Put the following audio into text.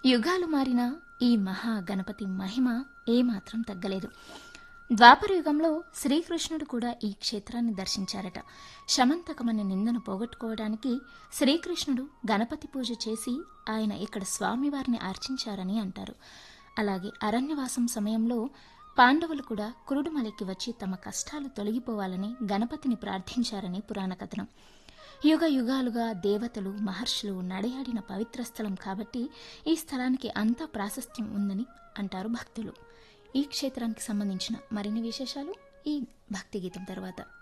యుగాలు మారిన ఈ మహా గణపతి మహిమ ఏమాత్రం తగ్గలేదు ద్వాపర యుగంలో శ్రీకృష్ణుడు కూడా ఈ క్షేత్రాన్ని దర్శించారట శమంతకమని నిందను పోగొట్టుకోవడానికి శ్రీకృష్ణుడు గణపతి పూజ చేసి ఆయన ఇక్కడ స్వామివారిని అర్చించారని అంటారు అలాగే అరణ్యవాసం సమయంలో పాండవులు కూడా కురుడుమలకి వచ్చి తమ కష్టాలు తొలగిపోవాలని గణపతిని ప్రార్థించారని పురాణ కథనం యుగ యుగాలుగా దేవతలు మహర్షులు నడయాడిన పవిత్ర స్థలం కాబట్టి ఈ స్థలానికి అంత ప్రాశస్త్యం ఉందని అంటారు భక్తులు ఈ క్షేత్రానికి సంబంధించిన మరిన్ని విశేషాలు ఈ భక్తి గీతం తర్వాత